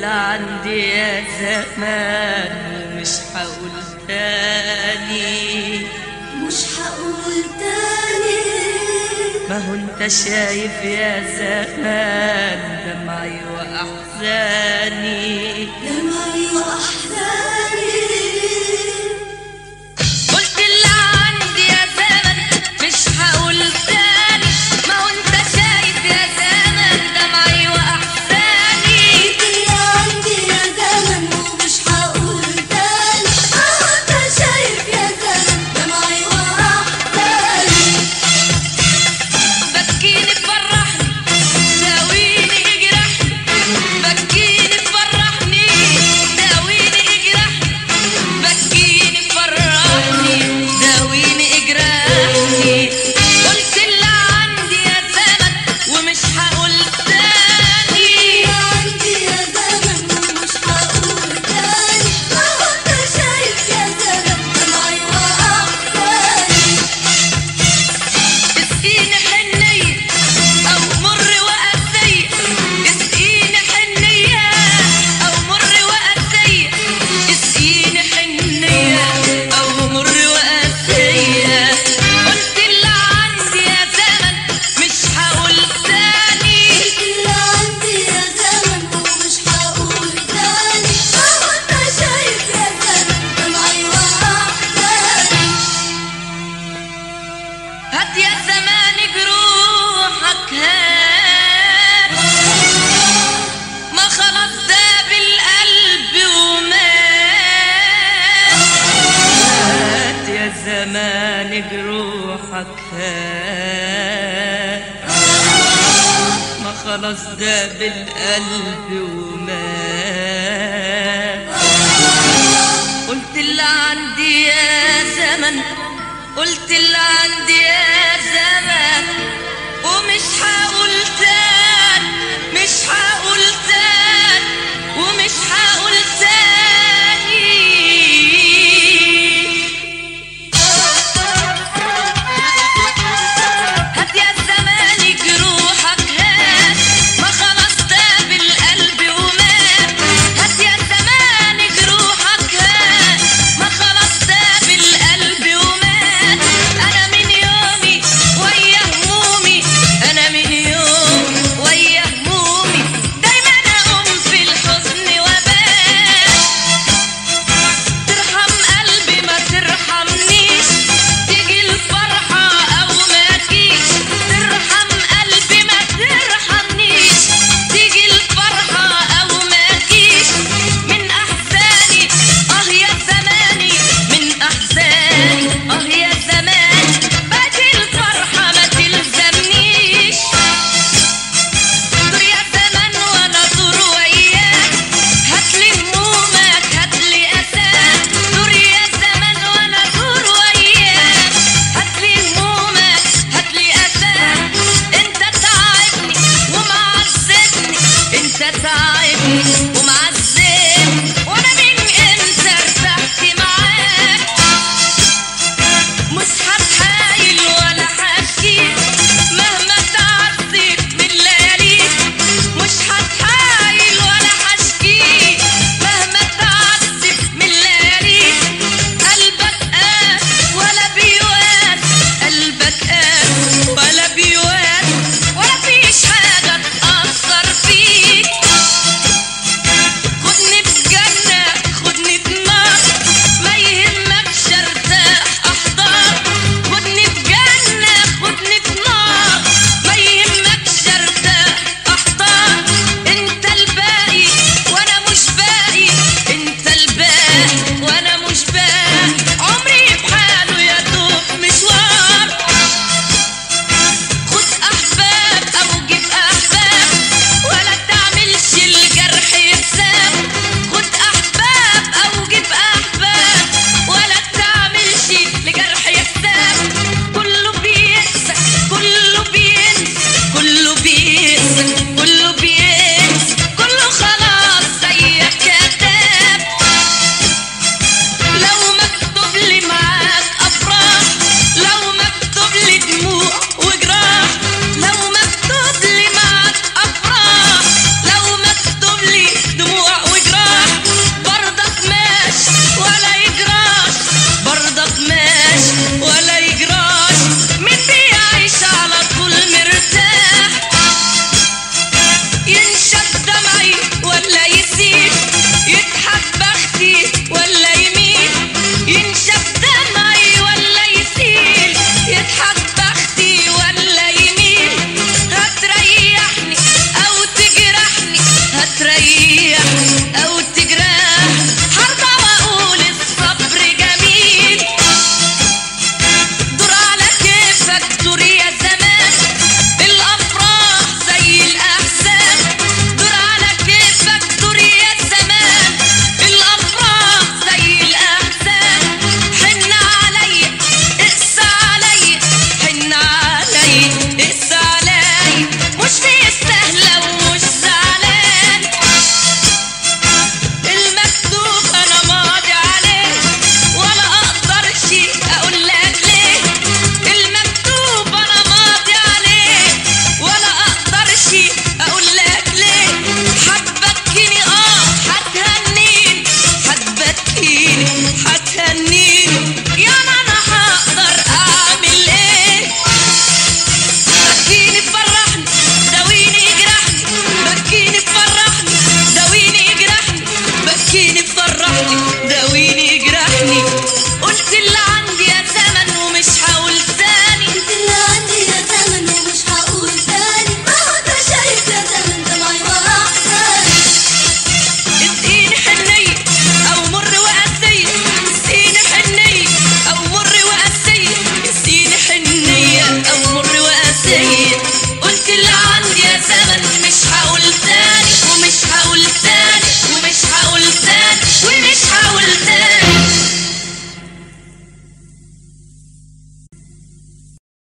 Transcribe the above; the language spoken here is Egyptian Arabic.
اللي عندي يا زمان ومش هقول تاني مش هقول تاني ما هو انت شايف يا زمان دمعي واحزاني دمعي وأحزاني قلت اللي عندي يا زمن مش هقول تاني ما هو انت شايف يا زمن دمعي واحزاني اللي عندي يا زمن ومش هقول تاني اه انت شايف يا زمن دمعي وأحزاني بكيني تفرحني داويني اجرحني بكيني تفرحني داويني اجرحني بكيني تفرحني داويني اجرحني قلت اللي عندي يا زمن ومش هقول تاني اللي عندي يا زمن ومش هقول تاني اه انت شايف يا زمن دمعي وأحزاني اسقيني حنية أو مر وقاسية اسقيني حنية أو مر وقاسية اسقيني حنية أو مر وقاسية قلت اللي عندي يا زمن مش هقول تاني اللي عندي يا زمن ومش هقول تاني اه انت شايف يا زمن دمعي وأحزاني هات يا زمان جروحك هات ما خلاص داب القلب ومات هات يا زمان جروحك هات ما خلاص داب القلب ومات قلت اللي عندي يا زمن قلت اللي